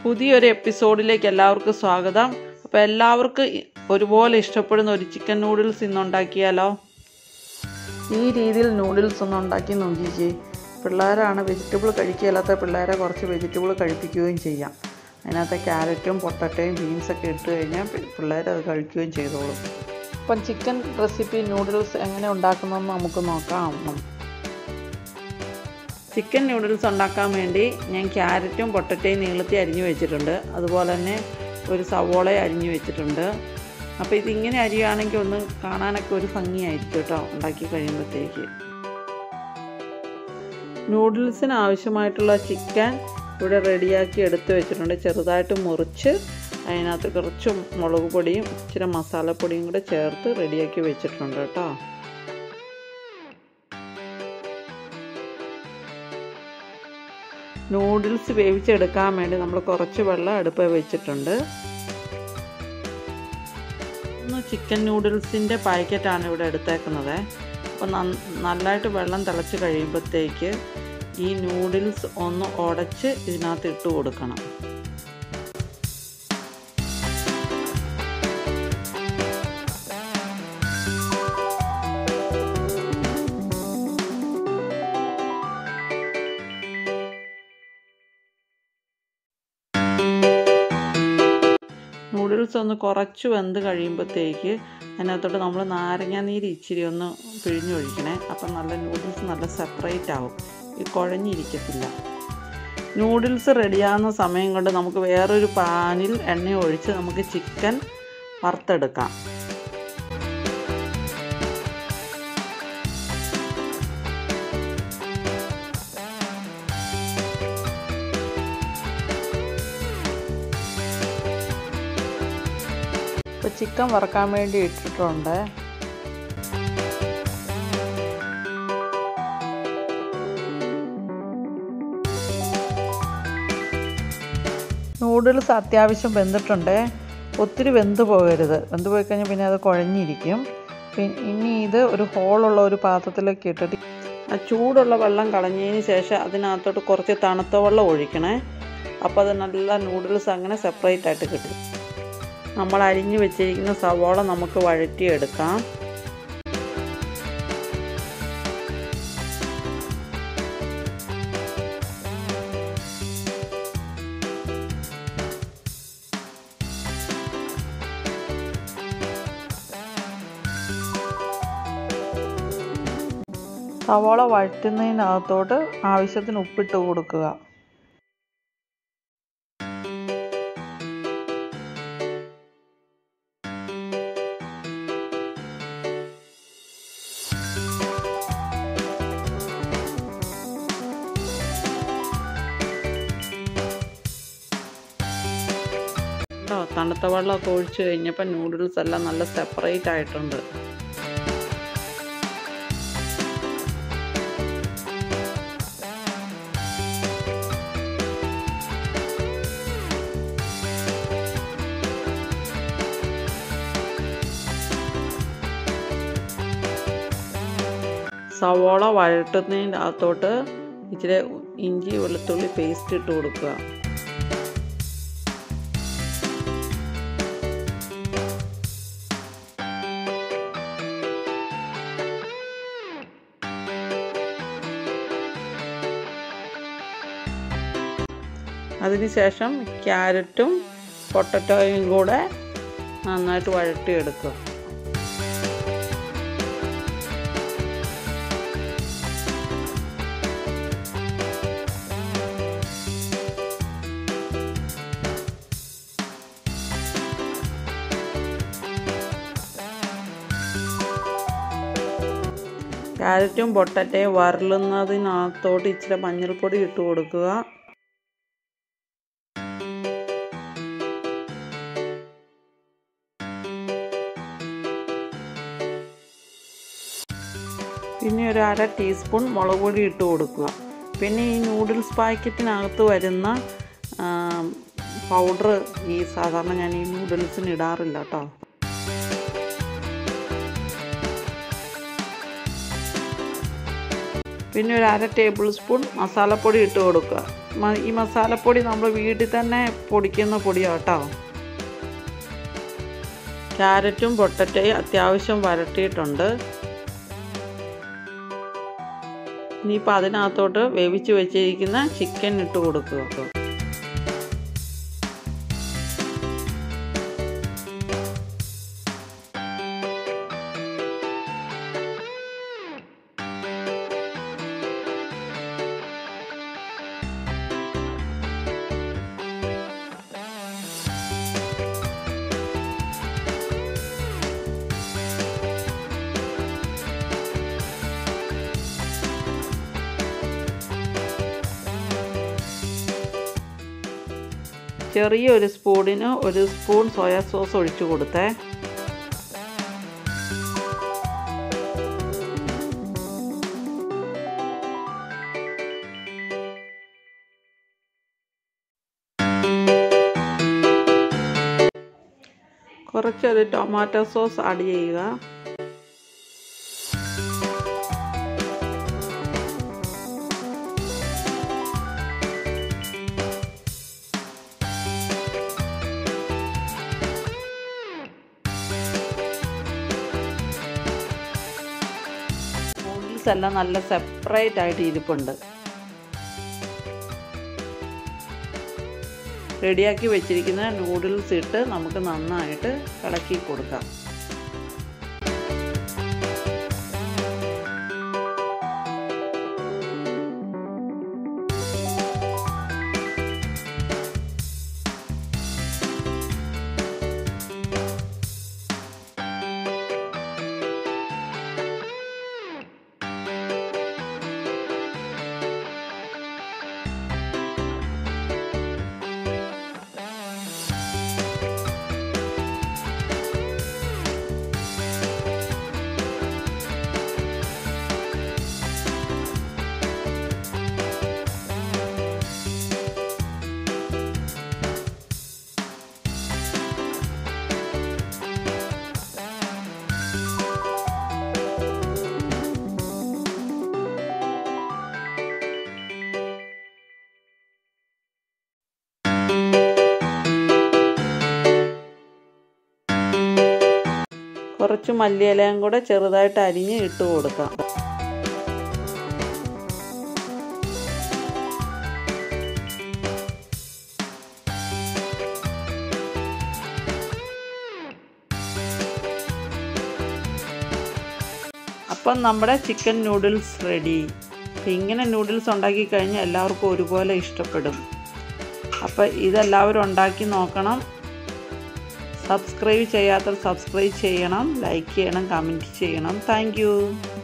പുതിയൊരു എപ്പിസോഡിലേക്ക് എല്ലാവർക്കും സ്വാഗതം അപ്പോൾ എല്ലാവർക്കും ഇ- ഒരുപോലെ ഇഷ്ടപ്പെടുന്ന ഒരു ചിക്കൻ നൂഡിൽസ് ഇന്ന് ഉണ്ടാക്കിയാലോ ഈ രീതിയിൽ നൂഡിൽസ് ഒന്ന് ഉണ്ടാക്കി നോക്കിക്കേ പിള്ളേരാണ് വെജിറ്റബിൾ കഴിക്കുകയില്ലാത്ത പിള്ളേരെ കുറച്ച് വെജിറ്റബിൾ കഴിപ്പിക്കുകയും ചെയ്യാം അതിനകത്ത് ക്യാരറ്റും പൊട്ടറ്റയും ബീൻസൊക്കെ ഇട്ട് കഴിഞ്ഞാൽ പിള്ളേർ അത് കഴിക്കുകയും ചെയ്തോളും അപ്പം ചിക്കൻ റെസിപ്പി നൂഡിൽസ് എങ്ങനെ ഉണ്ടാക്കുന്നതെന്ന് നമുക്ക് നോക്കാം ചിക്കൻ നൂഡിൽസ് ഉണ്ടാക്കാൻ വേണ്ടി ഞാൻ ക്യാരറ്റും പൊട്ടറ്റയും നീളത്തിൽ അരിഞ്ഞു വെച്ചിട്ടുണ്ട് അതുപോലെ തന്നെ ഒരു സവോള അരിഞ്ഞു വെച്ചിട്ടുണ്ട് അപ്പോൾ ഇതിങ്ങനെ അരിയുകയാണെങ്കിൽ ഒന്ന് കാണാനൊക്കെ ഒരു ഭംഗിയായിരിക്കും കേട്ടോ ഉണ്ടാക്കി കഴിയുമ്പോഴത്തേക്ക് നൂഡിൽസിന് ആവശ്യമായിട്ടുള്ള ചിക്കൻ ഇവിടെ റെഡിയാക്കി എടുത്ത് വെച്ചിട്ടുണ്ട് ചെറുതായിട്ട് മുറിച്ച് അതിനകത്ത് കുറച്ച് മുളക് പൊടിയും ഇച്ചിരി മസാലപ്പൊടിയും കൂടെ ചേർത്ത് റെഡിയാക്കി വെച്ചിട്ടുണ്ട് കേട്ടോ നൂഡിൽസ് വേവിച്ചെടുക്കാൻ വേണ്ടി നമ്മൾ കുറച്ച് വെള്ളം അടുപ്പ് വെച്ചിട്ടുണ്ട് ഒന്ന് ചിക്കൻ നൂഡിൽസിൻ്റെ പാക്കറ്റാണ് ഇവിടെ എടുത്തേക്കുന്നത് അപ്പോൾ നന്നായിട്ട് വെള്ളം തിളച്ച് കഴിയുമ്പോഴത്തേക്ക് ഈ നൂഡിൽസ് ഒന്ന് ഉടച്ച് ഇതിനകത്ത് ഇട്ട് കൊടുക്കണം നൂഡിൽസ് ഒന്ന് കുറച്ച് വെന്ത് കഴിയുമ്പോഴത്തേക്ക് അതിനകത്തോട്ട് നമ്മൾ നാരങ്ങ നീര് ഇച്ചിരി ഒന്ന് പിഴിഞ്ഞൊഴിക്കണേ അപ്പം നല്ല നൂഡിൽസ് നല്ല സെപ്പറേറ്റ് ആവും ഈ കുഴഞ്ഞിരിക്കത്തില്ല നൂഡിൽസ് റെഡിയാകുന്ന സമയം കൊണ്ട് നമുക്ക് വേറൊരു പാനിൽ എണ്ണ ഒഴിച്ച് നമുക്ക് ചിക്കൻ വറുത്തെടുക്കാം ഇപ്പോൾ ചിക്കൻ വറക്കാൻ വേണ്ടി ഇട്ടിട്ടുണ്ട് നൂഡിൽസ് അത്യാവശ്യം വെന്തിട്ടുണ്ട് ഒത്തിരി വെന്ത് പോകരുത് വെന്ത് പോയി കഴിഞ്ഞാൽ പിന്നെ അത് കുഴഞ്ഞിരിക്കും പിന്നെ ഇനി ഇത് ഒരു ഹോളുള്ള ഒരു പാത്രത്തിലേക്ക് ഇട്ടിട്ട് ആ ചൂടുള്ള വെള്ളം കളഞ്ഞതിന് ശേഷം അതിനകത്തോട്ട് കുറച്ച് തണുത്ത വെള്ളം ഒഴിക്കണേ അപ്പോൾ അത് നല്ല നൂഡിൽസ് അങ്ങനെ സെപ്പറേറ്റ് ആയിട്ട് കിട്ടും നമ്മൾ അരിഞ്ഞു വെച്ചിരിക്കുന്ന സവോള നമുക്ക് വഴറ്റിയെടുക്കാം സവോള വഴറ്റുന്നതിനകത്തോട്ട് ആവശ്യത്തിന് ഉപ്പിട്ട് കൊടുക്കുക കേട്ടോ തണുത്ത വെള്ളമൊക്കെ ഒഴിച്ച് കഴിഞ്ഞപ്പോൾ നൂഡിൽസ് എല്ലാം നല്ല സെപ്പറേറ്റ് ആയിട്ടുണ്ട് സവോള വഴട്ടുന്നതിൻ്റെ അകത്തോട്ട് ഇച്ചിരി ഇഞ്ചി വെളുത്തുള്ളി പേസ്റ്റ് ഇട്ട് കൊടുക്കുക അതിനുശേഷം ക്യാരറ്റും പൊട്ടറ്റോയും കൂടെ നന്നായിട്ട് വഴട്ടിയെടുക്കുക ക്യാരറ്റും പൊട്ടറ്റയും വരളുന്നതിനകത്തോട്ട് ഇച്ചിരി മഞ്ഞൾപ്പൊടി ഇട്ട് കൊടുക്കുക പിന്നെ ഒരു അര ടീസ്പൂൺ മുളക് പൊടി ഇട്ട് കൊടുക്കുക പിന്നെ ഈ നൂഡിൽസ് പാക്കറ്റിനകത്ത് വരുന്ന പൗഡർ ഈ സാധാരണ ഞാൻ ഈ നൂഡിൽസിന് ഇടാറില്ല കേട്ടോ പിന്നെ ഒരു അര ടേബിൾ സ്പൂൺ മസാലപ്പൊടി ഇട്ട് കൊടുക്കുക മ- ഈ മസാലപ്പൊടി നമ്മൾ വീട്ടിൽ തന്നെ പൊടിക്കുന്ന പൊടിയാണ് കേട്ടോ ക്യാരറ്റും പൊട്ടറ്റയും അത്യാവശ്യം വരട്ടിയിട്ടുണ്ട് ഇനിയിപ്പോൾ അതിനകത്തോട്ട് വേവിച്ച് വെച്ചിരിക്കുന്ന ചിക്കൻ ഇട്ട് കൊടുക്കുക ചെറിയൊരു സ്പൂണിന് ഒരു സ്പൂൺ സോയാ സോസ് ഒഴിച്ചു കൊടുത്തേ കുറച്ചൊരു ടൊമാറ്റോ സോസ് ആഡ് ചെയ്യുക നൂഡിൽസ് എല്ലാം നല്ല സെപ്പറേറ്റ് ആയിട്ട് ഇരിപ്പുണ്ട് റെഡിയാക്കി വെച്ചിരിക്കുന്ന നൂഡിൽസ് ഇട്ട് നമുക്ക് നന്നായിട്ട് ഇളക്കി കൊടുക്കാം കുറച്ച് മല്ലിയിലയും കൂടെ ചെറുതായിട്ട് അരിഞ്ഞ് ഇട്ട് കൊടുക്കാം അപ്പം നമ്മുടെ ചിക്കൻ നൂഡിൽസ് റെഡി അപ്പം ഇങ്ങനെ നൂഡിൽസ് ഉണ്ടാക്കി കഴിഞ്ഞാൽ എല്ലാവർക്കും ഒരുപോലെ ഇഷ്ടപ്പെടും അപ്പം ഇതെല്ലാവരും ഉണ്ടാക്കി നോക്കണം സബ്സ്ക്രൈബ് ചെയ്യാത്തവർ സബ്സ്ക്രൈബ് ചെയ്യണം ലൈക്ക് ചെയ്യണം കമൻറ്റ് ചെയ്യണം താങ്ക്